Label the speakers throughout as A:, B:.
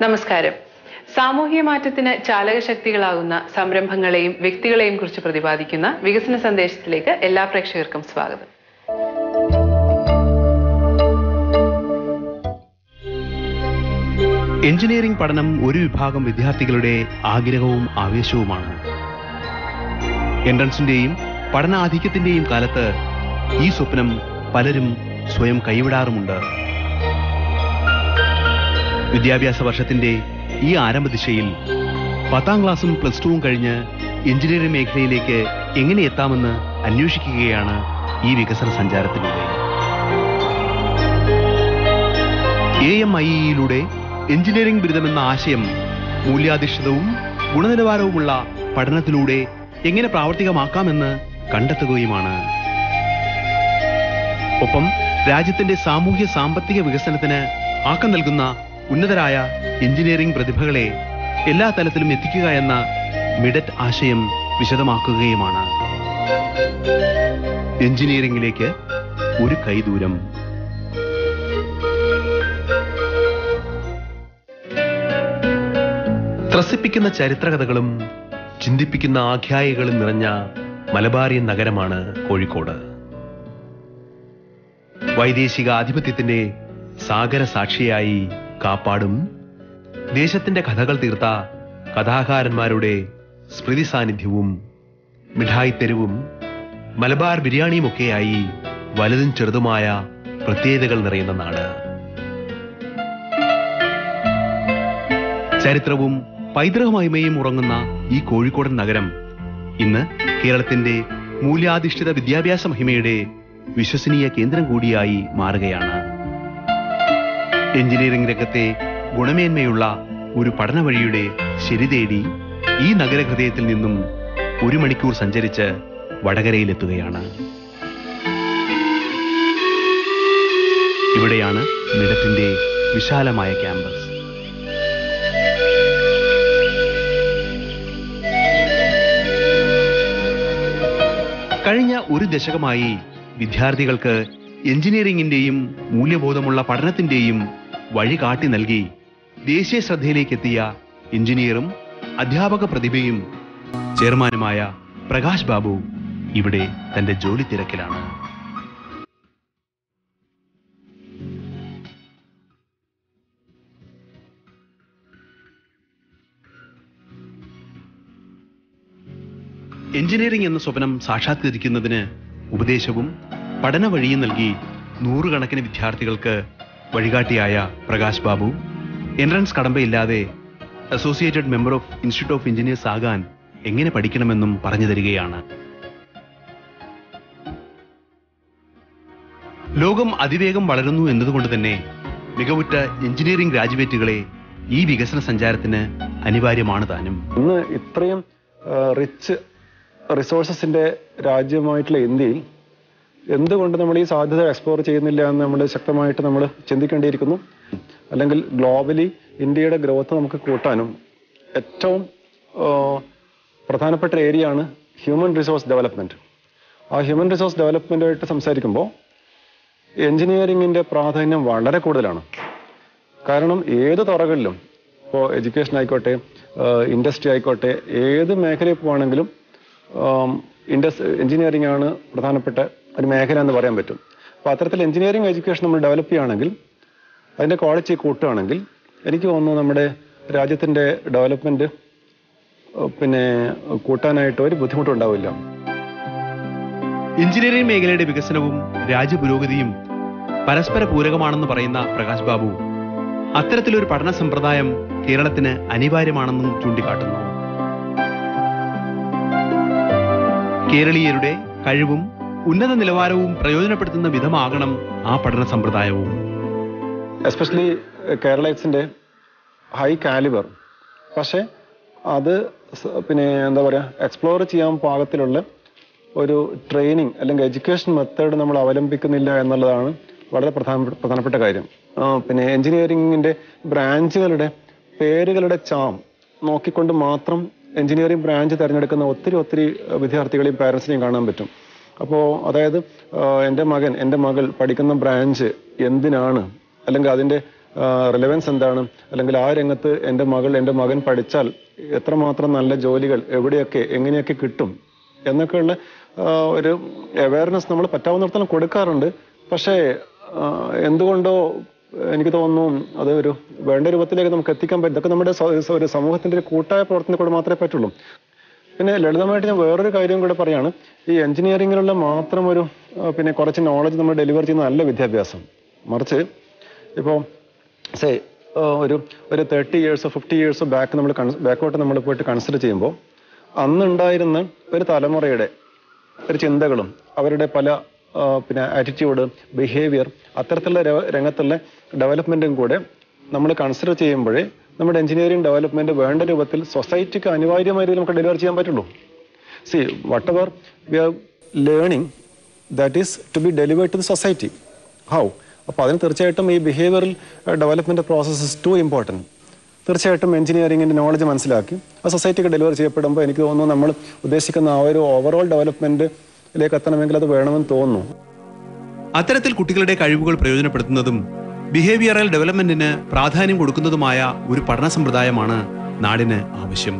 A: നമസ്കാരം സാമൂഹ്യ മാറ്റത്തിന് ചാലകശക്തികളാകുന്ന സംരംഭങ്ങളെയും വ്യക്തികളെയും കുറിച്ച് പ്രതിപാദിക്കുന്ന വികസന സന്ദേശത്തിലേക്ക് എല്ലാ പ്രേക്ഷകർക്കും സ്വാഗതം
B: എഞ്ചിനീയറിംഗ് പഠനം ഒരു വിഭാഗം വിദ്യാർത്ഥികളുടെ ആഗ്രഹവും ആവേശവുമാണ് എൻട്രൻസിന്റെയും പഠനാധിക്യത്തിന്റെയും കാലത്ത് ഈ സ്വപ്നം പലരും സ്വയം കൈവിടാറുമുണ്ട് വിദ്യാഭ്യാസ വർഷത്തിന്റെ ഈ ആരംഭ ദിശയിൽ പത്താം ക്ലാസ്സും പ്ലസ് ടുവും കഴിഞ്ഞ് എഞ്ചിനീയറിംഗ് മേഖലയിലേക്ക് എങ്ങനെ എത്താമെന്ന് അന്വേഷിക്കുകയാണ് ഈ വികസന സഞ്ചാരത്തിലൂടെ എ എം ഐ ഇയിലൂടെ എഞ്ചിനീയറിംഗ് ബിരുദമെന്ന ആശയം മൂല്യാധിഷ്ഠിതവും ഗുണനിലവാരവുമുള്ള പഠനത്തിലൂടെ എങ്ങനെ പ്രാവർത്തികമാക്കാമെന്ന് കണ്ടെത്തുകയുമാണ് ഒപ്പം രാജ്യത്തിന്റെ സാമൂഹ്യ സാമ്പത്തിക വികസനത്തിന് ആക്കം നൽകുന്ന ഉന്നതരായ എഞ്ചിനീയറിംഗ് പ്രതിഭകളെ എല്ലാ തലത്തിലും എത്തിക്കുക എന്ന മിഡറ്റ് ആശയം വിശദമാക്കുകയുമാണ് എഞ്ചിനീയറിംഗിലേക്ക് ഒരു കൈദൂരം ത്രസിപ്പിക്കുന്ന ചരിത്രകഥകളും ചിന്തിപ്പിക്കുന്ന ആഖ്യായികളും നിറഞ്ഞ മലബാറിയൻ നഗരമാണ് കോഴിക്കോട് വൈദേശിക ആധിപത്യത്തിന്റെ സാഗര സാക്ഷിയായി കാപ്പാടും ദേശത്തിന്റെ കഥകൾ തീർത്ത കഥാകാരന്മാരുടെ സ്മൃതി സാന്നിധ്യവും മിഠായി തെരുവും മലബാർ ബിരിയാണിയുമൊക്കെയായി വലുതും ചെറുതുമായ പ്രത്യേകതകൾ നിറയുന്ന നാട് ചരിത്രവും പൈതൃക മഹിമയും ഉറങ്ങുന്ന ഈ കോഴിക്കോടൻ നഗരം ഇന്ന് കേരളത്തിന്റെ മൂല്യാധിഷ്ഠിത വിദ്യാഭ്യാസ മഹിമയുടെ വിശ്വസനീയ കേന്ദ്രം കൂടിയായി മാറുകയാണ് എഞ്ചിനീയറിംഗ് രംഗത്തെ ഗുണമേന്മയുള്ള ഒരു പഠന വഴിയുടെ ശരി തേടി ഈ നഗരഹൃദയത്തിൽ നിന്നും ഒരു മണിക്കൂർ സഞ്ചരിച്ച് വടകരയിലെത്തുകയാണ് ഇവിടെയാണ് മിഡത്തിന്റെ വിശാലമായ ക്യാമ്പസ് കഴിഞ്ഞ ഒരു ദശകമായി വിദ്യാർത്ഥികൾക്ക് എഞ്ചിനീയറിംഗിന്റെയും മൂല്യബോധമുള്ള പഠനത്തിന്റെയും വഴി കാട്ടി നൽകി ദേശീയ ശ്രദ്ധയിലേക്ക് എത്തിയ എഞ്ചിനീയറും അധ്യാപക പ്രതിഭയും ചെയർമാനുമായ പ്രകാശ് ബാബു ഇവിടെ തന്റെ ജോലി തിരക്കിലാണ് എഞ്ചിനീയറിംഗ് എന്ന സ്വപ്നം സാക്ഷാത്കരിക്കുന്നതിന് ഉപദേശവും പഠന വഴിയും നൽകി നൂറുകണക്കിന് വിദ്യാർത്ഥികൾക്ക് വഴികാട്ടിയായ പ്രകാശ് ബാബു എൻട്രൻസ് കടമ്പയില്ലാതെ associated member of institute of engineers ആകാൻ എങ്ങനെ പഠിക്കണമെന്നും പറഞ്ഞു തരികയാണ് ലോകം അതിവേഗം വളരുന്നു എന്നതുകൊണ്ട് തന്നെ മികവുറ്റ എഞ്ചിനീയറിംഗ് ഗ്രാജുവേറ്റുകളെ ഈ വികസന സഞ്ചാരത്തിന് അനിവാര്യമാണ് താനും
C: ഇന്ന് ഇത്രയും റിച്ച് റിസോഴ്സസിന്റെ രാജ്യമായിട്ടുള്ള ഇന്ത്യയിൽ എന്തുകൊണ്ട് നമ്മൾ ഈ സാധ്യത എക്സ്പ്ലോർ ചെയ്യുന്നില്ല എന്ന് നമ്മൾ ശക്തമായിട്ട് നമ്മൾ ചിന്തിക്കേണ്ടിയിരിക്കുന്നു അല്ലെങ്കിൽ ഗ്ലോബലി ഇന്ത്യയുടെ ഗ്രോത്ത് നമുക്ക് കൂട്ടാനും ഏറ്റവും ആ, പ്രധാനപ്പെട്ട ഏരിയ ആണ് ഹ്യൂമൻ റിസോഴ്സ് ഡെവലപ്മെന്റ് ആ ഹ്യൂമൻ റിസോഴ്സ് ഡെവലപ്മെന്റുമായിട്ട് സംസാരിക്കുമ്പോൾ എഞ്ചിനീയറിംഗിന്റെ പ്രാധാന്യം വളരെ കൂടുതലാണ് കാരണം ഏത് തുറകളിലും ഇപ്പോൾ എഡ്യൂക്കേഷൻ ആയിക്കോട്ടെ ഇൻഡസ്ട്രി ആയിക്കോട്ടെ ഏത് മേഖലയിൽ പോവാണെങ്കിലും ഇൻഡസ് എഞ്ചിനീയറിംഗ് ആണ് പ്രധാനപ്പെട്ട ഒരു മേഖല എന്ന് പറയാൻ പറ്റും അപ്പോൾ അത്തരത്തിൽ എഞ്ചിനീയറിംഗ് എഡ്യൂക്കേഷൻ നമ്മൾ ഡെവലപ്പ് ചെയ്യുകയാണെങ്കിൽ അതിന്റെ ക്വാളിറ്റി കൂട്ടുകയാണെങ്കിൽ എനിക്ക് തോന്നുന്നു നമ്മുടെ രാജ്യത്തിന്റെ ഡെവലപ്മെന്റ് പിന്നെ കൂട്ടാനായിട്ട് ഒരു ബുദ്ധിമുട്ടുണ്ടാവില്ല
B: എഞ്ചിനീയറിംഗ് മേഖലയുടെ വികസനവും രാജ്യപുരോഗതിയും പരസ്പര പൂരകമാണെന്ന് പറയുന്ന പ്രകാശ് ബാബു അത്തരത്തിലൊരു പഠന സമ്പ്രദായം കേരളത്തിന് അനിവാര്യമാണെന്നും ചൂണ്ടിക്കാട്ടുന്നു കേരളീയരുടെ കഴിവും ഉന്നത നിലവാരവും പ്രയോജനപ്പെടുത്തുന്ന വിധമാകണം ആ പഠന സമ്പ്രദായവും
C: എസ്പെഷ്യലി കേരളൈറ്റ്സിന്റെ ഹൈ കാലിബർ പക്ഷെ അത് സ- പിന്നെ എന്താ പറയാ എക്സ്പ്ലോർ ചെയ്യാൻ പാകത്തിലുള്ള ഒരു ട്രെയിനിങ് അല്ലെങ്കിൽ എഡ്യൂക്കേഷൻ മെത്തേഡ് നമ്മൾ അവലംബിക്കുന്നില്ല എന്നുള്ളതാണ് വളരെ പ്രധാന പ്രധാനപ്പെട്ട കാര്യം ആ, പിന്നെ എഞ്ചിനീയറിംഗിന്റെ ബ്രാഞ്ചുകളുടെ പേരുകളുടെ ചാം നോക്കിക്കൊണ്ട് മാത്രം എഞ്ചിനീയറിംഗ് ബ്രാഞ്ച് തിരഞ്ഞെടുക്കുന്ന ഒത്തിരി ഒത്തിരി വിദ്യാർത്ഥികളെയും പാരൻസിനെയും കാണാൻ പറ്റും അപ്പോൾ അതായത് ആ, എൻ്റെ മകൻ എൻ്റെ മകൾ പഠിക്കുന്ന ബ്രാഞ്ച് എന്തിനാണ് അല്ലെങ്കിൽ അതിന്റെ റിലവൻസ് എന്താണ് അല്ലെങ്കിൽ ആ രംഗത്ത് എൻ്റെ മകൾ എൻ്റെ മകൻ പഠിച്ചാൽ എത്രമാത്രം നല്ല ജോലികൾ എവിടെയൊക്കെ എങ്ങനെയൊക്കെ കിട്ടും എന്നൊക്കെയുള്ള ആ, ഒരു അവയർനെസ് നമ്മൾ പറ്റാവുന്നിടത്തോളം കൊടുക്കാറുണ്ട് പക്ഷേ ആ, എന്തുകൊണ്ടോ എനിക്ക് തോന്നുന്നു അത് ഒരു വേണ്ട രൂപത്തിലേക്ക് നമുക്ക് എത്തിക്കാൻ പറ്റും ഇതൊക്കെ നമ്മുടെ സ- സ- ഒരു സമൂഹത്തിന്റെ ഒരു കൂട്ടായ പ്രവർത്തനത്തിൽ കൂടെ മാത്രമേ പറ്റുള്ളൂ പിന്നെ ലളിതമായിട്ട് ഞാൻ വേറൊരു കാര്യം കൂടെ പറയാണ് ഈ എഞ്ചിനീയറിംഗിലുള്ള മാത്രം ഒരു ആ, പിന്നെ കുറച്ച് നോളജ് നമ്മൾ ഡെലിവർ ചെയ്യുന്ന നല്ല വിദ്യാഭ്യാസം മറിച്ച് ഇപ്പോൾ സേ ഒരു ഒരു തേർട്ടി ഇയേഴ്സോ ഫിഫ്റ്റി ഇയേഴ്സോ ബാക്ക് നമ്മൾ ബാക്കോട്ട് നമ്മൾ പോയിട്ട് കൺസിഡർ ചെയ്യുമ്പോൾ അന്നുണ്ടായിരുന്ന ഒരു തലമുറയുടെ ഒരു ചിന്തകളും അവരുടെ പല ആ, പിന്നെ ആറ്റിറ്റ്യൂഡ് ബിഹേവിയർ അത്തരത്തിലുള്ള ര- രംഗത്തുള്ള ഡെവലപ്മെന്റും കൂടെ നമ്മൾ കൺസിഡർ ചെയ്യുമ്പോഴേ നമ്മുടെ എഞ്ചിനീയറിംഗ് ഡെവലപ്മെന്റ് വേണ്ട രൂപത്തിൽ സൊസൈറ്റിക്ക് അനിവാര്യമായ രീതിയിൽ നമുക്ക് ഡെലിവർ ചെയ്യാൻ പറ്റുള്ളൂ see whatever we are learning that is to be delivered to the society how അപ്പോൾ അതിന് തീർച്ചയായിട്ടും ഈ behavioural development process is too important തീർച്ചയായിട്ടും എഞ്ചിനീയറിംഗിന്റെ നോളജ് മനസ്സിലാക്കി ആ സൊസൈറ്റിക്ക് ഡെലിവർ ചെയ്യപ്പെടുമ്പോൾ എനിക്ക് തോന്നുന്നു നമ്മൾ ഉദ്ദേശിക്കുന്ന ആ ഒരു ഓവറോൾ ഡെവലപ്മെന്റിലേക്ക് എത്തണമെങ്കിൽ അത് വേണമെന്ന് തോന്നുന്നു
B: അത്തരത്തിൽ കുട്ടികളുടെ കഴിവുകൾ പ്രയോജനപ്പെടുത്തുന്നതും ബിഹേവിയറൽ ഡെവലപ്മെന്റിന് പ്രാധാന്യം കൊടുക്കുന്നതുമായ ഒരു പഠന സമ്പ്രദായമാണ് നാടിന് ആവശ്യം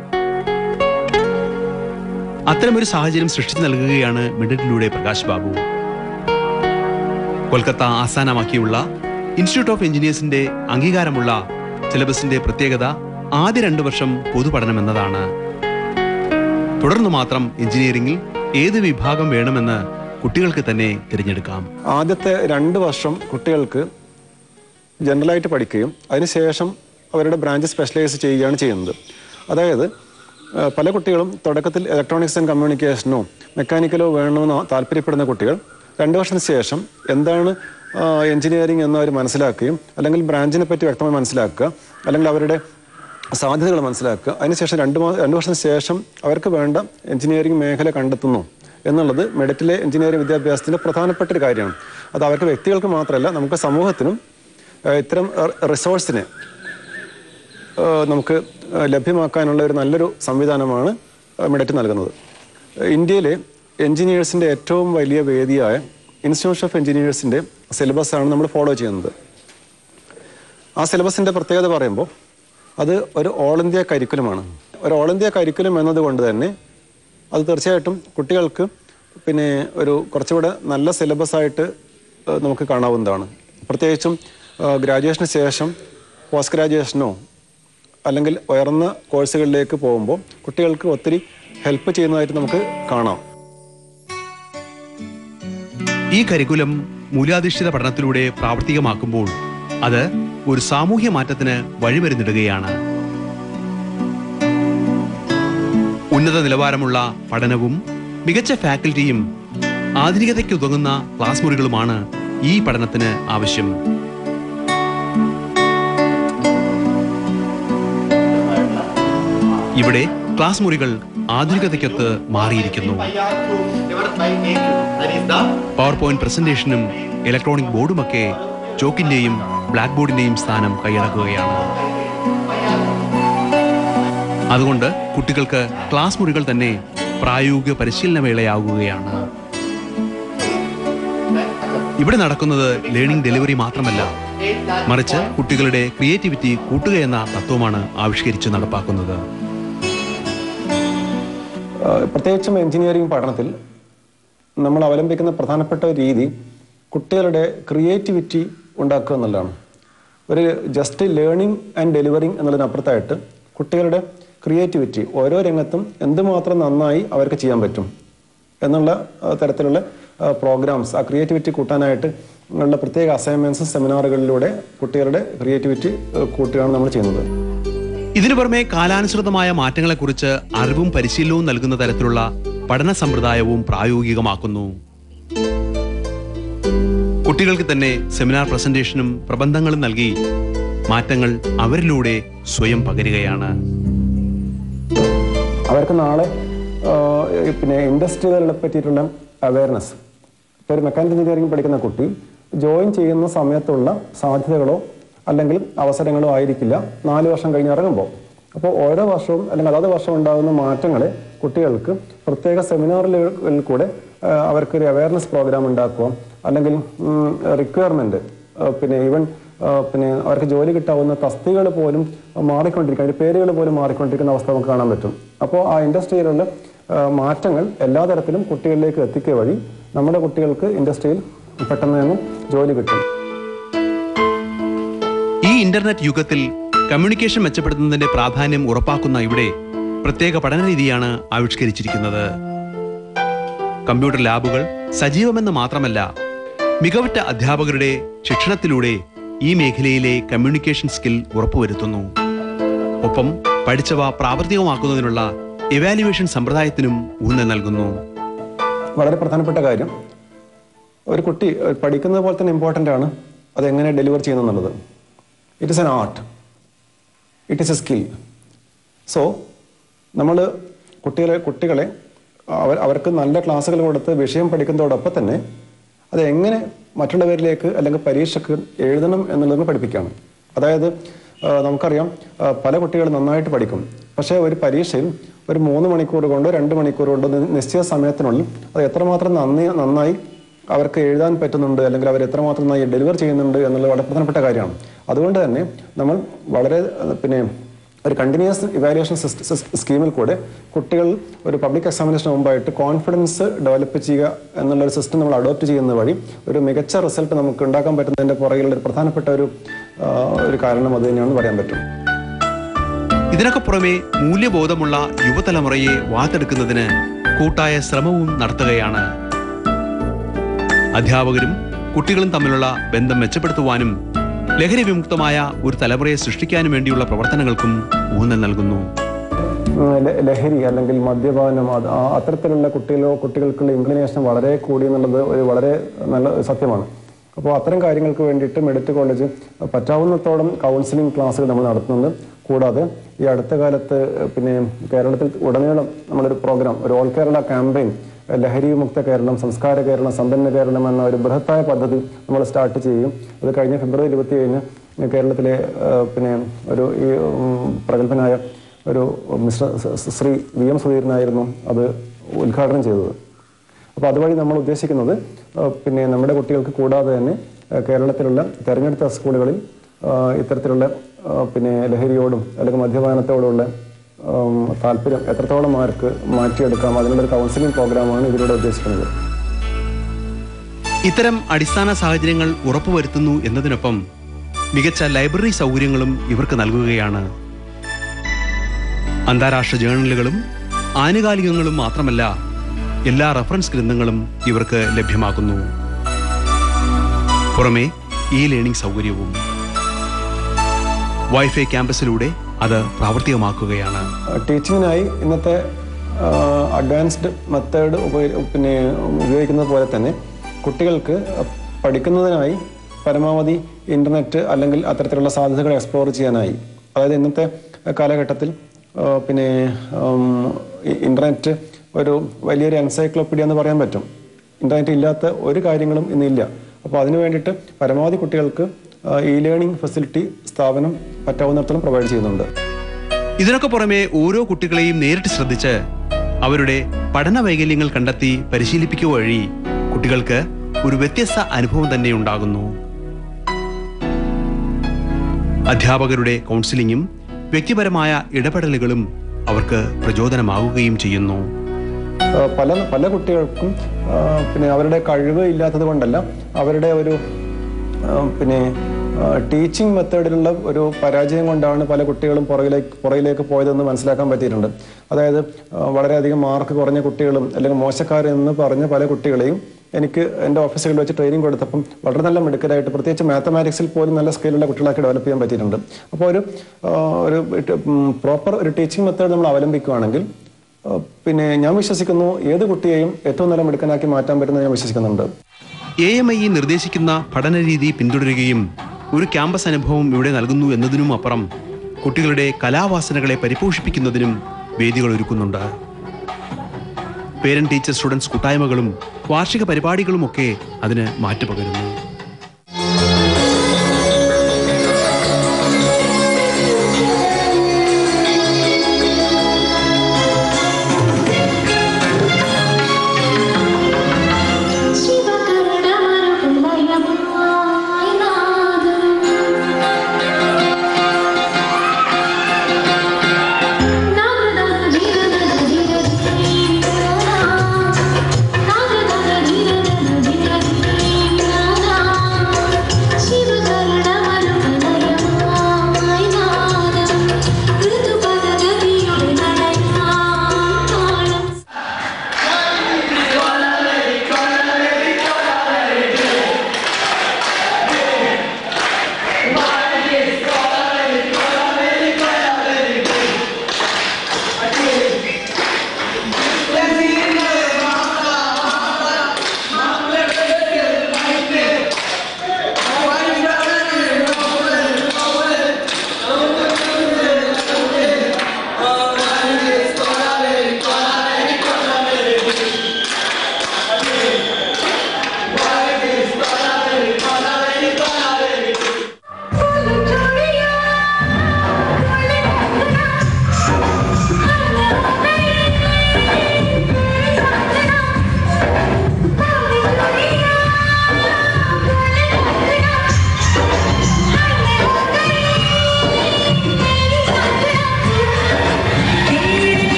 B: അത്തരമൊരു സാഹചര്യം സൃഷ്ടിച്ചു നൽകുകയാണ് മിഡറ്റിലൂടെ പ്രകാശ് ബാബു കൊൽക്കത്ത ആസ്ഥാനമാക്കിയുള്ള ഇൻസ്റ്റിറ്റ്യൂട്ട് ഓഫ് എഞ്ചിനീയേഴ്സിന്റെ അംഗീകാരമുള്ള സിലബസിന്റെ പ്രത്യേകത ആദ്യ രണ്ടു വർഷം പൊതുപഠനം എന്നതാണ് തുടർന്ന് മാത്രം എഞ്ചിനീയറിംഗിൽ ഏത് വിഭാഗം വേണമെന്ന് കുട്ടികൾക്ക് തന്നെ തിരഞ്ഞെടുക്കാം
C: ആദ്യത്തെ രണ്ട് വർഷം കുട്ടികൾക്ക് ജനറലായിട്ട് പഠിക്കുകയും അതിനുശേഷം അവരുടെ ബ്രാഞ്ച് സ്പെഷ്യലൈസ് ചെയ്യുകയാണ് ചെയ്യുന്നത് അതായത് ആ, പല കുട്ടികളും തുടക്കത്തിൽ ഇലക്ട്രോണിക്സ് ആൻഡ് കമ്മ്യൂണിക്കേഷനോ മെക്കാനിക്കലോ വേണമെന്ന് താല്പര്യപ്പെടുന്ന കുട്ടികൾ രണ്ട് വർഷത്തിന് ശേഷം എന്താണ് എഞ്ചിനീയറിംഗ് എന്ന് അവർ മനസ്സിലാക്കുകയും അല്ലെങ്കിൽ ബ്രാഞ്ചിനെ പറ്റി വ്യക്തമായി മനസ്സിലാക്കുക അല്ലെങ്കിൽ അവരുടെ സാധ്യതകൾ മനസ്സിലാക്കുക അതിനുശേഷം രണ്ട് മാസം രണ്ട് വർഷത്തിന് ശേഷം അവർക്ക് വേണ്ട എഞ്ചിനീയറിംഗ് മേഖല കണ്ടെത്തുന്നു എന്നുള്ളത് മെഡിറ്റിലെ എഞ്ചിനീയറിംഗ് വിദ്യാഭ്യാസത്തിന്റെ പ്രധാനപ്പെട്ട ഒരു കാര്യമാണ് അത് അവർക്ക് വ്യക്തികൾക്ക് മാത്രമല്ല നമുക്ക് സമൂഹത്തിനും ഏഹ്, ഇത്തരം റിസോഴ്സിനെ ഏഹ്, നമുക്ക് ഏഹ്, ലഭ്യമാക്കാനുള്ള ഒരു നല്ലൊരു സംവിധാനമാണ് ഏഹ്, മെഡിറ്റ് നൽകുന്നത് ഏഹ്, ഇന്ത്യയിലെ എഞ്ചിനീയേഴ്സിന്റെ ഏറ്റവും വലിയ വേദിയായ ഇൻസ്റ്റിറ്റ്യൂഷൻ ഓഫ് എഞ്ചിനീയേഴ്സിന്റെ സിലബസ് ആണ് നമ്മൾ ഫോളോ ചെയ്യുന്നത് ആ സിലബസിന്റെ പ്രത്യേകത പറയുമ്പോൾ അത് ഒരു ഓൾ ഇന്ത്യ കരിക്കുലമാണ് ഒരു ഓൾ ഇന്ത്യ കരിക്കുലം എന്നതുകൊണ്ട് തന്നെ അത് തീർച്ചയായിട്ടും കുട്ടികൾക്ക് പിന്നെ ഒരു കുറച്ചുകൂടെ നല്ല സിലബസ് ആയിട്ട് ഏഹ്, നമുക്ക് കാണാവുന്നതാണ് പ്രത്യേകിച്ചും ഗ്രാജുവേഷന് ശേഷം പോസ്റ്റ് ഗ്രാജുവേഷനോ അല്ലെങ്കിൽ ഉയർന്ന കോഴ്സുകളിലേക്ക് പോകുമ്പോൾ കുട്ടികൾക്ക് ഒത്തിരി ഹെൽപ്പ് ചെയ്യുന്നതായിട്ട് നമുക്ക് കാണാം
B: ഈ കരിക്കുലം മൂല്യാധിഷ്ഠിത പഠനത്തിലൂടെ പ്രാവർത്തികമാക്കുമ്പോൾ അത് ഒരു സാമൂഹ്യ മാറ്റത്തിന് വഴിമരുന്നിടുകയാണ് ഉന്നത നിലവാരമുള്ള പഠനവും മികച്ച ഫാക്കൽറ്റിയും ആധുനികതയ്ക്ക് ഉതകുന്ന ക്ലാസ് മുറികളുമാണ് ഈ പഠനത്തിന് ആവശ്യം ഇവിടെ ക്ലാസ് മുറികൾ ആധുനികതയ്ക്കൊത്ത് മാറിയിരിക്കുന്നു പവർ പോയിന്റ് പ്രസന്റേഷനും ഇലക്ട്രോണിക് ബോർഡുമൊക്കെ ചോക്കിന്റെയും ബ്ലാക്ക് ബോർഡിന്റെയും സ്ഥാനം കൈയടക്കുകയാണ് അതുകൊണ്ട് കുട്ടികൾക്ക് ക്ലാസ് മുറികൾ തന്നെ പ്രായോഗിക പരിശീലന വേളയാകുകയാണ് ഇവിടെ നടക്കുന്നത് ലേണിംഗ് ഡെലിവറി മാത്രമല്ല മറിച്ച് കുട്ടികളുടെ ക്രിയേറ്റിവിറ്റി കൂട്ടുക എന്ന തത്വമാണ് ആവിഷ്കരിച്ച് നടപ്പാക്കുന്നത്
C: ഏഹ്, പ്രത്യേകിച്ചും എഞ്ചിനീയറിംഗ് പഠനത്തിൽ നമ്മൾ അവലംബിക്കുന്ന പ്രധാനപ്പെട്ട ഒരു രീതി കുട്ടികളുടെ ക്രിയേറ്റിവിറ്റി ഉണ്ടാക്കുക എന്നുള്ളതാണ് ഒരു ജസ്റ്റ് ലേണിംഗ് ആൻഡ് ഡെലിവറിങ് എന്നുള്ളതിനപ്പുറത്തായിട്ട് കുട്ടികളുടെ ക്രിയേറ്റിവിറ്റി ഓരോ രംഗത്തും എന്തുമാത്രം നന്നായി അവർക്ക് ചെയ്യാൻ പറ്റും എന്നുള്ള ആ, തരത്തിലുള്ള പ്രോഗ്രാംസ് ആ ക്രിയേറ്റിവിറ്റി കൂട്ടാനായിട്ട് ഉള്ള പ്രത്യേക അസൈൻമെന്റ്സും സെമിനാറുകളിലൂടെ കുട്ടികളുടെ ക്രിയേറ്റിവിറ്റി കൂട്ടുകയാണ് നമ്മൾ ചെയ്യുന്നത്
B: ഇതിനു പുറമെ കാലാനുസൃതമായ മാറ്റങ്ങളെക്കുറിച്ച് അറിവും പരിശീലനവും നൽകുന്ന തരത്തിലുള്ള പഠന സമ്പ്രദായവും പ്രായോഗികമാക്കുന്നു കുട്ടികൾക്ക് തന്നെ സെമിനാർ പ്രസന്റേഷനും പ്രബന്ധങ്ങളും നൽകി മാറ്റങ്ങൾ അവരിലൂടെ സ്വയം പകരുകയാണ്
C: അവർക്ക് നാളെ ആ, പിന്നെ ഇൻഡസ്ട്രികളെ പറ്റിയിട്ടുള്ള അവയർനെസ് ഇപ്പോൾ ഒരു മെക്കാനിക്കൽ എഞ്ചിനീയറിംഗ് പഠിക്കുന്ന കുട്ടി ജോയിൻ ചെയ്യുന്ന സമയത്തുള്ള സാധ്യതകളോ അല്ലെങ്കിൽ അവസരങ്ങളോ ആയിരിക്കില്ല നാല് വർഷം കഴിഞ്ഞ് ഇറങ്ങുമ്പോൾ അപ്പോൾ ഓരോ വർഷവും അല്ലെങ്കിൽ അതാത് വർഷം ഉണ്ടാകുന്ന മാറ്റങ്ങളെ കുട്ടികൾക്ക് പ്രത്യേക സെമിനാറുകളിൽ കൂടെ ആ, അവർക്കൊരു അവയർനെസ് പ്രോഗ്രാം ഉണ്ടാക്കുക അല്ലെങ്കിൽ റിക്വയർമെന്റ് പിന്നെ ഈവൻ ആ, പിന്നെ അവർക്ക് ജോലി കിട്ടാവുന്ന തസ്തികകൾ പോലും മാറിക്കൊണ്ടിരിക്കുക അതിന്റെ പേരുകൾ പോലും മാറിക്കൊണ്ടിരിക്കുന്ന അവസ്ഥ നമുക്ക് കാണാൻ പറ്റും അപ്പോൾ ആ ഇൻഡസ്ട്രിയിലുള്ള ആ, മാറ്റങ്ങൾ എല്ലാ തരത്തിലും കുട്ടികളിലേക്ക് എത്തിക്കുക വഴി നമ്മുടെ കുട്ടികൾക്ക് ഇൻഡസ്ട്രിയിൽ പെട്ടെന്ന് തന്നെ ജോലി കിട്ടും
B: ഈ ഇന്റർനെറ്റ് യുഗത്തിൽ കമ്മ്യൂണിക്കേഷൻ മെച്ചപ്പെടുത്തുന്നതിന്റെ പ്രാധാന്യം ഉറപ്പാക്കുന്ന ഇവിടെ പ്രത്യേക പഠന രീതിയാണ് ആവിഷ്കരിച്ചിരിക്കുന്നത് കമ്പ്യൂട്ടർ ലാബുകൾ സജീവമെന്ന് മാത്രമല്ല മികവുറ്റ അധ്യാപകരുടെ ശിക്ഷണത്തിലൂടെ ഈ മേഖലയിലെ കമ്മ്യൂണിക്കേഷൻ സ്കിൽ ഉറപ്പുവരുത്തുന്നു ഒപ്പം പഠിച്ചവ പ്രാവർത്തികമാക്കുന്നതിനുള്ള ഇവാലുവേഷൻ സമ്പ്രദായത്തിനും ഊന്നൽ നൽകുന്നു
C: വളരെ പ്രധാനപ്പെട്ട കാര്യം ഒരു കുട്ടി ഏഹ്, പഠിക്കുന്നത് പോലെ തന്നെ ഇമ്പോർട്ടൻ്റ് ആണ് അത് എങ്ങനെ ഡെലിവർ ചെയ്യുന്നു എന്നുള്ളത് it is an art it is a skill so നമ്മൾ കുട്ടികളെ കുട്ടികളെ അവർ അവർക്ക് നല്ല ക്ലാസ്സുകൾ കൊടുത്ത് വിഷയം പഠിക്കുന്നതോടൊപ്പം തന്നെ അത് എങ്ങനെ മറ്റുള്ളവരിലേക്ക് അല്ലെങ്കിൽ പരീക്ഷയ്ക്ക് എഴുതണം എന്നുള്ളത് പഠിപ്പിക്കുകയാണ് അതായത് ആ, നമുക്കറിയാം ആ, പല കുട്ടികൾ നന്നായിട്ട് പഠിക്കും പക്ഷേ ഒരു പരീക്ഷയിൽ ഒരു മൂന്ന് മണിക്കൂർ കൊണ്ടോ രണ്ട് മണിക്കൂർ കൊണ്ടോ നി- നിശ്ചിത സമയത്തിനുള്ളിൽ അത് എത്രമാത്രം നന്ദി നന്നായി അവർക്ക് എഴുതാൻ പറ്റുന്നുണ്ട് അല്ലെങ്കിൽ അവർ എത്രമാത്രം നന്നായി ഡെലിവർ ചെയ്യുന്നുണ്ട് എന്നുള്ളത് വളരെ പ്രധാനപ്പെട്ട കാര്യമാണ് അതുകൊണ്ട് തന്നെ നമ്മൾ വളരെ ആ, പിന്നെ ഒരു കണ്ടിന്യൂസ് ഇവാലുവേഷൻ സ്കീമിൽ കൂടെ കുട്ടികൾ ഒരു പബ്ലിക് എക്സാമിനേഷന് മുമ്പായിട്ട് കോൺഫിഡൻസ് ഡെവലപ്പ് ചെയ്യുക എന്നുള്ള ഒരു സിസ്റ്റം നമ്മൾ അഡോപ്റ്റ് ചെയ്യുന്നത് വഴി ഒരു മികച്ച റിസൾട്ട് നമുക്ക് ഉണ്ടാക്കാൻ പറ്റുന്നതിന്റെ പുറകിലുള്ള ഒരു പ്രധാനപ്പെട്ട ഒരു ആ, ഒരു കാരണം അത് തന്നെയാണെന്ന് പറയാൻ പറ്റും
B: ഇതിനൊക്കെ പുറമെ മൂല്യബോധമുള്ള യുവതലമുറയെ വാർത്തെടുക്കുന്നതിന് കൂട്ടായ ശ്രമവും നടത്തുകയാണ് അധ്യാപകരും കുട്ടികളും തമ്മിലുള്ള ബന്ധം മെച്ചപ്പെടുത്തുവാനും ലഹരി വിമുക്തമായ ഒരു തലമുറയെ സൃഷ്ടിക്കാനും വേണ്ടിയുള്ള പ്രവർത്തനങ്ങൾക്കും ഊന്നൽ നൽകുന്നു
C: ഉം, ല- ലഹരി അല്ലെങ്കിൽ മദ്യപാനം അത് ആ അത്തരത്തിലുള്ള കുട്ടികളോ കുട്ടികൾക്കുള്ള ഇൻക്ലിനേഷൻ വളരെ കൂടി എന്നുള്ളത് ഒരു വളരെ നല്ല സത്യമാണ് അപ്പോൾ അത്തരം കാര്യങ്ങൾക്ക് വേണ്ടിയിട്ട് മെഡിക്കൽ കോളേജ് പറ്റാവുന്നിടത്തോളം കൗൺസിലിംഗ് ക്ലാസ്സുകൾ നമ്മൾ നടത്തുന്നുണ്ട് കൂടാതെ ഈ അടുത്ത കാലത്ത് പിന്നെ കേരളത്തിൽ ഉടനീളം നമ്മളൊരു പ്രോഗ്രാം ഒരു ഓൾ കേരള ക്യാമ്പയിൻ ലഹരി മുക്ത കേരളം സംസ്കാര കേരളം സമ്പന്ന കേരളം എന്ന ഒരു ബൃഹത്തായ പദ്ധതി നമ്മൾ സ്റ്റാർട്ട് ചെയ്യും അത് കഴിഞ്ഞ ഫെബ്രുവരി ഇരുപത്തി ഏഴിന് കേരളത്തിലെ ആ, പിന്നെ ഒരു ഈ ഉം, പ്രഗത്ഭനായ ഒരു മിസ്റ്റർ സ- സ- ശ്രീ വി എം സുധീരനായിരുന്നു അത് ഉദ്ഘാടനം ചെയ്തത് അപ്പോൾ അതുവഴി നമ്മൾ ഉദ്ദേശിക്കുന്നത് ആ, പിന്നെ നമ്മുടെ കുട്ടികൾക്ക് കൂടാതെ തന്നെ ആ, കേരളത്തിലുള്ള തെരഞ്ഞെടുത്ത സ്കൂളുകളിൽ ആ, ഇത്തരത്തിലുള്ള ആ, പിന്നെ ലഹരിയോടും അല്ലെങ്കിൽ മദ്യപാനത്തോടുള്ള ആം, താല്പര്യം എത്രത്തോളം മാർക്ക് മാറ്റിയെടുക്കാം അതിനുള്ളൊരു കൗൺസിലിംഗ് പ്രോഗ്രാമാണ് ഇതിലൂടെ ഉദ്ദേശിക്കുന്നത്
B: ഇത്തരം അടിസ്ഥാന സാഹചര്യങ്ങൾ ഉറപ്പുവരുത്തുന്നു എന്നതിനൊപ്പം മികച്ച ലൈബ്രറി സൗകര്യങ്ങളും ഇവർക്ക് നൽകുകയാണ് അന്താരാഷ്ട്ര ജേർണലുകളും ആനുകാലികങ്ങളും മാത്രമല്ല എല്ലാ റഫറൻസ് ഗ്രന്ഥങ്ങളും ഇവർക്ക് ലഭ്യമാക്കുന്നു പുറമെ ഈ ലേണിംഗ് സൗകര്യവും വൈഫൈ ക്യാമ്പസിലൂടെ അത് പ്രാവർത്തികമാക്കുകയാണ്
C: ടീച്ചിങ്ങിനായി ഇന്നത്തെ അഡ്വാൻസ്ഡ് മെത്തേഡ് പിന്നെ ഉപയോഗിക്കുന്നത് പോലെ തന്നെ കുട്ടികൾക്ക് പഠിക്കുന്നതിനായി പരമാവധി ഇന്റർനെറ്റ് അല്ലെങ്കിൽ അത്തരത്തിലുള്ള സാധ്യതകൾ എക്സ്പ്ലോർ ചെയ്യാനായി അതായത് ഇന്നത്തെ കാലഘട്ടത്തിൽ ആ, പിന്നെ ഉം, ഇ- ഇന്റർനെറ്റ് ഒരു വലിയൊരു എൻസൈക്ലോപ്പീഡിയ എന്ന് പറയാൻ പറ്റും ഇന്റർനെറ്റ് ഇല്ലാത്ത ഒരു കാര്യങ്ങളും ഇന്നില്ല അപ്പോൾ അതിനു വേണ്ടിയിട്ട് പരമാവധി കുട്ടികൾക്ക് ഇ ലേണിംഗ് ഫെസിലിറ്റി സ്ഥാപനം പറ്റാവുന്നിടത്തോളം പ്രൊവൈഡ് ചെയ്യുന്നുണ്ട്
B: ഇതിനൊക്കെ പുറമെ ഓരോ കുട്ടികളെയും നേരിട്ട് ശ്രദ്ധിച്ച് അവരുടെ പഠന വൈകല്യങ്ങൾ കണ്ടെത്തി പരിശീലിപ്പിക്കുക വഴി കുട്ടികൾക്ക് ഒരു വ്യത്യസ്ത അനുഭവം തന്നെ ഉണ്ടാകുന്നു അധ്യാപകരുടെ കൗൺസിലിങ്ങും വ്യക്തിപരമായ ഇടപെടലുകളും അവർക്ക് പ്രചോദനമാകുകയും ചെയ്യുന്നു
C: ആ, പല പല കുട്ടികൾക്കും ആ, പിന്നെ അവരുടെ കഴിവ് ഇല്ലാത്തത് കൊണ്ടല്ല അവരുടെ ഒരു ആ, പിന്നെ ടീച്ചിങ് മെത്തേഡിലുള്ള ഒരു പരാജയം കൊണ്ടാണ് പല കുട്ടികളും പുറകിലേക്ക് പുറകിലേക്ക് പോയതെന്ന് മനസ്സിലാക്കാൻ പറ്റിയിട്ടുണ്ട് അതായത് ആ, വളരെയധികം മാർക്ക് കുറഞ്ഞ കുട്ടികളും അല്ലെങ്കിൽ മോശക്കാരെന്ന് പറഞ്ഞ പല കുട്ടികളെയും എനിക്ക് എൻ്റെ ഓഫീസുകളിൽ വെച്ച് ട്രെയിനിങ് കൊടുത്തപ്പം വളരെ നല്ല മിടുക്കരായിട്ട് പ്രത്യേകിച്ച് മാത്തമാറ്റിക്സിൽ പോലും നല്ല സ്കില്ലുള്ള കുട്ടികളാക്കി ഡെവലപ്പ് ചെയ്യാൻ പറ്റിയിട്ടുണ്ട് അപ്പോൾ ഒരു ആ, ഒരു പ്രോപ്പർ ഒരു ടീച്ചിങ് മെത്തേഡ് നമ്മൾ അവലംബിക്കുകയാണെങ്കിൽ ആ, പിന്നെ ഞാൻ വിശ്വസിക്കുന്നു ഏത് കുട്ടിയെയും ഏറ്റവും നല്ല മിടുക്കനാക്കി മാറ്റാൻ പറ്റുമെന്ന് ഞാൻ വിശ്വസിക്കുന്നുണ്ട്
B: എ എം ഐ നിർദ്ദേശിക്കുന്ന പഠന രീതി പിന്തുടരുകയും ഒരു ക്യാമ്പസ് അനുഭവം ഇവിടെ നൽകുന്നു എന്നതിനും അപ്പുറം കുട്ടികളുടെ കലാവാസനകളെ പരിപോഷിപ്പിക്കുന്നതിനും വേദികൾ ഒരുക്കുന്നുണ്ട് പേരന്റ് ടീച്ചർ സ്റ്റുഡൻസ് കൂട്ടായ്മകളും വാർഷിക പരിപാടികളുമൊക്കെ അതിന് മാറ്റുപകരുന്നു
D: ശിവകരുണമരുകുലയമായി നാദം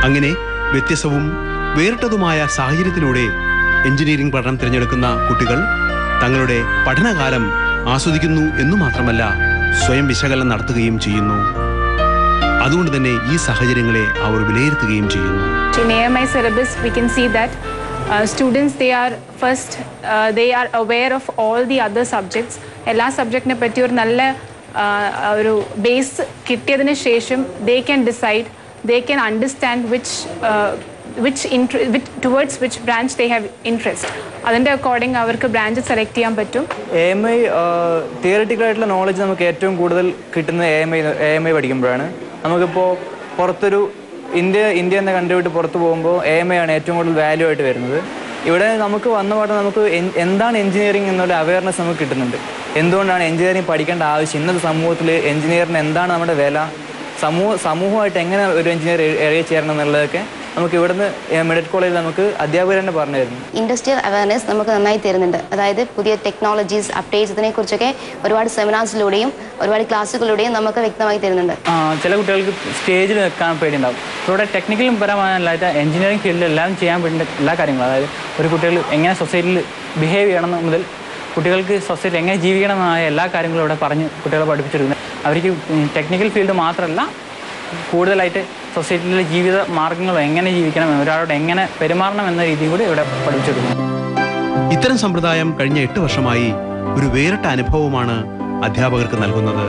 B: അങ്ങനെ വ്യത്യസ്തവും വേറിട്ടതുമായ സാഹചര്യത്തിലൂടെ എഞ്ചിനീയറിംഗ് പഠനം തിരഞ്ഞെടുക്കുന്ന കുട്ടികൾ തങ്ങളുടെ പഠനകാലം ആസ്വദിക്കുന്നു എന്നു മാത്രമല്ല സ്വയം വിശകലനം നടത്തുകയും ചെയ്യുന്നു അതുകൊണ്ട് തന്നെ ഈ സാഹചര്യങ്ങളെ അവർ വിലയിരുത്തുകയും ചെയ്യുന്നു
D: In AMI syllabus, we can see that uh, students they are first uh, they are aware of all the other subjects. എല്ലാ സബ്ജക്റ്റിനെ പറ്റി ഒരു നല്ല uh, ഒരു ബേസ് കിട്ടിയതിന് ശേഷം they can decide they can understand which which which towards which branch they have interest അതിൻ്റെ according അവർക്ക് branch select ചെയ്യാൻ പറ്റും
E: എ എം ഐ തിയററ്റിക്കൽ ആയിട്ടുള്ള നോളജ് നമുക്ക് ഏറ്റവും കൂടുതൽ കിട്ടുന്നത് A M I A M I പഠിക്കുമ്പോഴാണ് നമുക്കിപ്പോൾ പുറത്തൊരു ഇന്ത്യ ഇന്ത്യ എന്ന കൺട്രി വിട്ട് പുറത്ത് പോകുമ്പോൾ എ എം ഐ ആണ് ഏറ്റവും കൂടുതൽ വാല്യൂ ആയിട്ട് വരുന്നത് ഇവിടെ നമുക്ക് വന്ന പാടെ നമുക്ക് എൻ- എന്താണ് എഞ്ചിനീയറിംഗ് എന്നുള്ള അവയർനെസ് നമുക്ക് കിട്ടുന്നുണ്ട് എന്തുകൊണ്ടാണ് എഞ്ചിനീയറിംഗ് പഠിക്കേണ്ട ആവശ്യം ഇന്നത്തെ സമൂഹത്തിൽ എഞ്ചിനീയറിന് എന്താണ് നമ്മുടെ വില സമൂഹ സമൂഹമായിട്ട് എങ്ങനെ ഒരു എഞ്ചിനീയർ ഇറങ്ങി ചേരണം എന്നുള്ളതൊക്കെ നമുക്ക് ഇവിടുന്ന് മെഡിക്കൽ കോളേജിൽ നമുക്ക് അധ്യാപകർ തന്നെ പറഞ്ഞു തരുന്നു
F: ഇൻഡസ്ട്രിയൽ അവയർനെസ് നമുക്ക് നന്നായി തരുന്നുണ്ട് അതായത് പുതിയ ടെക്നോളജീസ് അപ്ഡേറ്റ്സ് ഇതിനെക്കുറിച്ചൊക്കെ ഒരുപാട് സെമിനാർസിലൂടെയും ഒരുപാട് ക്ലാസ്സുകളിലൂടെയും നമുക്ക് വ്യക്തമായി തരുന്നുണ്ട്
G: ആ, ചില കുട്ടികൾക്ക് സ്റ്റേജിൽ വെക്കാൻ പേടിയുണ്ടാവും ഇവിടെ ടെക്നിക്കലും പരമായിട്ട് എഞ്ചിനീയറിംഗ് ഫീൽഡിൽ എല്ലാം ചെയ്യാൻ പറ്റുന്ന എല്ലാ കാര്യങ്ങളും അതായത് ഒരു കുട്ടികൾ എങ്ങനെ സൊസൈറ്റിയിൽ ബിഹേവ് ചെയ്യണം എന്ന് മുതൽ കുട്ടികൾക്ക് സൊസൈറ്റി എങ്ങനെ ജീവിക്കണം എന്നായ എല്ലാ കാര്യങ്ങളും ഇവിടെ പറഞ്ഞ് കുട്ടികളെ പഠിപ്പിച്ചെടുക്കുന്നത് അവർക്ക് ടെക്നിക്കൽ ഫീൽഡ് മാത്രമല്ല കൂടുതലായിട്ട് സൊസൈറ്റിയിലെ ജീവിത മാർഗങ്ങളും എങ്ങനെ ജീവിക്കണം ഒരാളോട് എങ്ങനെ പെരുമാറണം എന്ന രീതി കൂടി ഇവിടെ പഠിപ്പിച്ചെടുക്കുന്നു
B: ഇത്തരം സമ്പ്രദായം കഴിഞ്ഞ എട്ട് വർഷമായി ഒരു വേറിട്ട അനുഭവമാണ് അധ്യാപകർക്ക് നൽകുന്നത്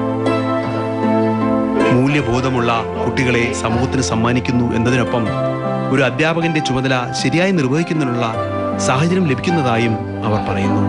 B: മൂല്യബോധമുള്ള കുട്ടികളെ സമൂഹത്തിന് സമ്മാനിക്കുന്നു എന്നതിനൊപ്പം ഒരു അധ്യാപകന്റെ ചുമതല ശരിയായി നിർവഹിക്കുന്നതിനുള്ള സാഹചര്യം ലഭിക്കുന്നതായും അവർ പറയുന്നു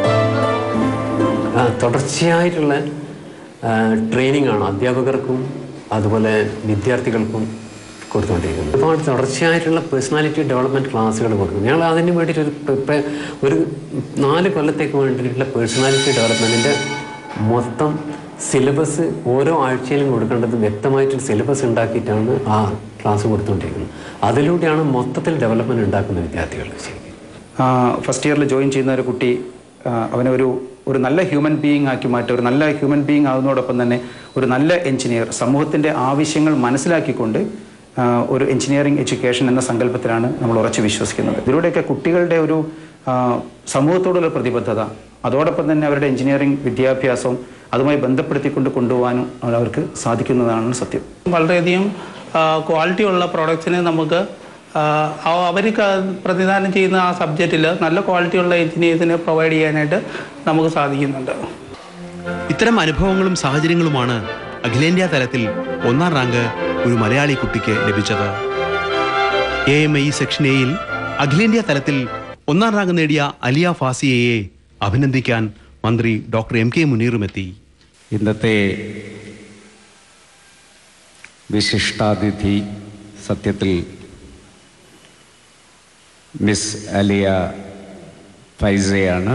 H: ആ, തുടർച്ചയായിട്ടുള്ള ട്രെയിനിങ് ആണ് അധ്യാപകർക്കും അതുപോലെ വിദ്യാർത്ഥികൾക്കും കൊടുത്തുകൊണ്ടിരിക്കുന്നത് ഒരുപാട് തുടർച്ചയായിട്ടുള്ള പേഴ്സണാലിറ്റി ഡെവലപ്മെൻറ്റ് ക്ലാസ്സുകൾ കൊടുക്കുന്നു ഞങ്ങൾ അതിന് വേണ്ടിയിട്ട് ഒരു പ്രിപ്പയർ ഒരു നാല് കൊല്ലത്തേക്ക് വേണ്ടിയിട്ടുള്ള പേഴ്സണാലിറ്റി ഡെവലപ്മെൻറ്റിൻ്റെ മൊത്തം സിലബസ് ഓരോ ആഴ്ചയിലും കൊടുക്കേണ്ടത് വ്യക്തമായിട്ടൊരു സിലബസ് ഉണ്ടാക്കിയിട്ടാണ് ആ ക്ലാസ് കൊടുത്തുകൊണ്ടിരിക്കുന്നത് അതിലൂടെയാണ് മൊത്തത്തിൽ ഡെവലപ്മെൻറ്റ് ഉണ്ടാക്കുന്ന വിദ്യാർത്ഥികൾ ശരിക്കും
I: ഫസ്റ്റ് ഇയറിൽ ജോയിൻ ചെയ്യുന്ന ഒരു കുട്ടി ആ, അവനെ ഒരു ഒരു നല്ല ഹ്യൂമൻ ബീയിങ് ആക്കി മാറ്റുക ഒരു നല്ല ഹ്യൂമൻ ബീയിങ് ആകുന്നതോടൊപ്പം തന്നെ ഒരു നല്ല എഞ്ചിനീയർ സമൂഹത്തിൻ്റെ ആവശ്യങ്ങൾ മനസ്സിലാക്കിക്കൊണ്ട് ആ, ഒരു എഞ്ചിനീയറിംഗ് എഡ്യൂക്കേഷൻ എന്ന സങ്കല്പത്തിലാണ് നമ്മൾ ഉറച്ചു വിശ്വസിക്കുന്നത് ഇതിലൂടെയൊക്കെ കുട്ടികളുടെ ഒരു ആ, സമൂഹത്തോടുള്ള പ്രതിബദ്ധത അതോടൊപ്പം തന്നെ അവരുടെ എഞ്ചിനീയറിംഗ് വിദ്യാഭ്യാസവും അതുമായി ബന്ധപ്പെടുത്തിക്കൊണ്ട് കൊണ്ടുപോകാനും അവർക്ക് സാധിക്കുന്നതാണ് സത്യം
J: വളരെയധികം ക്വാളിറ്റി ഉള്ള പ്രോഡക്ട്സിനെ നമുക്ക് അവർ പ്രതിദാനം ചെയ്യുന്ന ആ സബ്ജക്റ്റിൽ നല്ല ക്വാളിറ്റി ഉള്ള എഞ്ചിനീയേഴ്സിനെ പ്രൊവൈഡ് ചെയ്യാനായിട്ട് നമുക്ക് സാധിക്കുന്നുണ്ട്
B: ഇത്തരം അനുഭവങ്ങളും സാഹചര്യങ്ങളുമാണ് അഖിലേന്ത്യാ തലത്തിൽ ഒന്നാം റാങ്ക് ഒരു മലയാളി കുട്ടിക്ക് ലഭിച്ചത് എ എം ഐ സെക്ഷൻ എയിൽ അഖിലേന്ത്യാ തലത്തിൽ ഒന്നാം റാങ്ക് നേടിയ അലിയ ഫാസിയയെ അഭിനന്ദിക്കാൻ മന്ത്രി ഡോക്ടർ എം കെ മുനീറുമെത്തി
K: ഇന്നത്തെ വിശിഷ്ടാതിഥി സത്യത്തിൽ മിസ് അലിയ ഫൈസയാണ്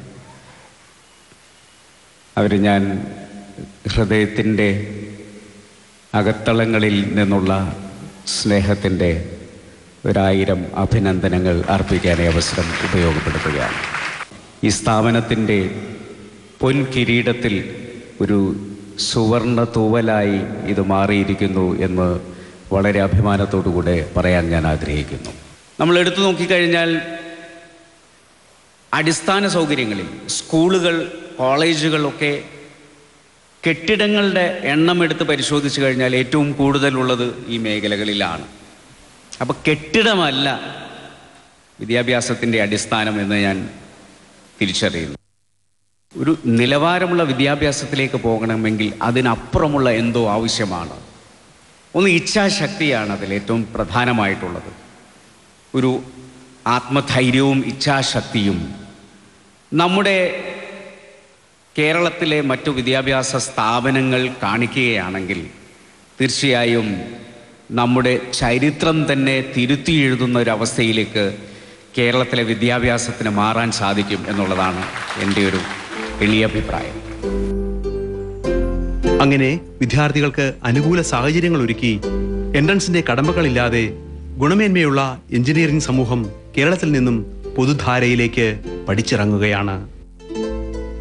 K: അവർ ഞാൻ ഹൃദയത്തിൻ്റെ അകത്തളങ്ങളിൽ നിന്നുള്ള സ്നേഹത്തിൻ്റെ ഒരായിരം അഭിനന്ദനങ്ങൾ അർപ്പിക്കാൻ ഈ അവസരം ഉപയോഗപ്പെടുത്തുകയാണ് ഈ സ്ഥാപനത്തിൻ്റെ പൊൻകിരീടത്തിൽ ഒരു സുവർണ തൂവലായി ഇത് മാറിയിരിക്കുന്നു എന്ന് വളരെ അഭിമാനത്തോടുകൂടെ പറയാൻ ഞാൻ ആഗ്രഹിക്കുന്നു നമ്മൾ എടുത്തു നോക്കിക്കഴിഞ്ഞാൽ അടിസ്ഥാന സൗകര്യങ്ങളിൽ സ്കൂളുകൾ കോളേജുകളൊക്കെ കെട്ടിടങ്ങളുടെ എണ്ണം എടുത്ത് പരിശോധിച്ചു കഴിഞ്ഞാൽ ഏറ്റവും കൂടുതലുള്ളത് ഈ മേഖലകളിലാണ് അപ്പോൾ കെട്ടിടമല്ല വിദ്യാഭ്യാസത്തിൻ്റെ അടിസ്ഥാനം എന്ന് ഞാൻ തിരിച്ചറിയുന്നു ഒരു നിലവാരമുള്ള വിദ്യാഭ്യാസത്തിലേക്ക് പോകണമെങ്കിൽ അതിനപ്പുറമുള്ള എന്തോ ആവശ്യമാണ് ഒന്ന് ഇച്ഛാശക്തിയാണ് അതിൽ ഏറ്റവും പ്രധാനമായിട്ടുള്ളത് ഒരു ആത്മധൈര്യവും ഇച്ഛാശക്തിയും നമ്മുടെ കേരളത്തിലെ മറ്റു വിദ്യാഭ്യാസ സ്ഥാപനങ്ങൾ കാണിക്കുകയാണെങ്കിൽ തീർച്ചയായും നമ്മുടെ ചരിത്രം തന്നെ തിരുത്തി എഴുതുന്ന ഒരു അവസ്ഥയിലേക്ക് കേരളത്തിലെ വിദ്യാഭ്യാസത്തിന് മാറാൻ സാധിക്കും എന്നുള്ളതാണ് എൻ്റെ ഒരു എളിയ അഭിപ്രായം
B: അങ്ങനെ വിദ്യാർത്ഥികൾക്ക് അനുകൂല സാഹചര്യങ്ങൾ ഒരുക്കി എൻട്രൻസിന്റെ കടമ്പകളില്ലാതെ ഗുണമേന്മയുള്ള എഞ്ചിനീയറിംഗ് സമൂഹം കേരളത്തിൽ നിന്നും പൊതുധാരയിലേക്ക് പഠിച്ചിറങ്ങുകയാണ്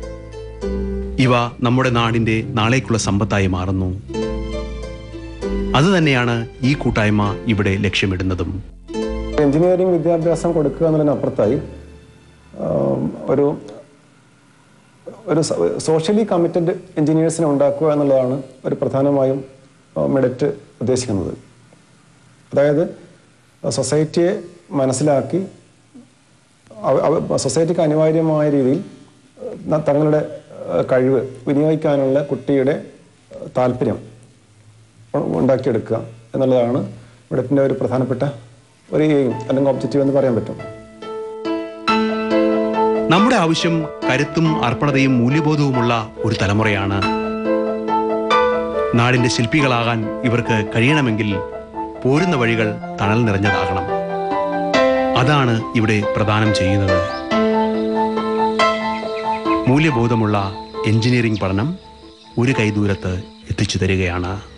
B: ഇവ നമ്മുടെ നാടിന്റെ നാളേക്കുള്ള സമ്പത്തായി മാറുന്നു അതുതന്നെയാണ് ഈ കൂട്ടായ്മ ഇവിടെ ലക്ഷ്യമിടുന്നതും
C: എഞ്ചിനീയറിംഗ് വിദ്യാഭ്യാസം കൊടുക്കുക എന്നുള്ളതിനപ്പുറത്തായി ആം, ഒരു ഒരു സോഷ്യലി കമ്മിറ്റഡ് എഞ്ചിനീയേഴ്സിനെ ഉണ്ടാക്കുക എന്നുള്ളതാണ് ഒരു പ്രധാനമായും ആ, മെഡറ്റ് ഉദ്ദേശിക്കുന്നത് അതായത് സൊസൈറ്റിയെ മനസ്സിലാക്കി അവ- അവ- സൊസൈറ്റിക്ക് അനിവാര്യമായ രീതിയിൽ ന- തങ്ങളുടെ ആ, കഴിവ് വിനിയോഗിക്കാനുള്ള കുട്ടിയുടെ ആ, താല്പര്യം ഉ- ഉണ്ടാക്കിയെടുക്കുക എന്നുള്ളതാണ് മെഡറ്റിൻ്റെ ഒരു പ്രധാനപ്പെട്ട ഒരു എയിം അല്ലെങ്കിൽ ഒബ്ജക്റ്റീവ് എന്ന് പറയാൻ പറ്റും
B: നമ്മുടെ ആവശ്യം കരുത്തും അർപ്പണതയും മൂല്യബോധവുമുള്ള ഒരു തലമുറയാണ് നാടിന്റെ ശില്പികളാകാൻ ഇവർക്ക് കഴിയണമെങ്കിൽ പോരുന്ന വഴികൾ തണൽ നിറഞ്ഞതാകണം അതാണ് ഇവിടെ പ്രദാനം ചെയ്യുന്നത് മൂല്യബോധമുള്ള എഞ്ചിനീയറിംഗ് പഠനം ഒരു കൈദൂരത്ത് എത്തിച്ചു തരികയാണ്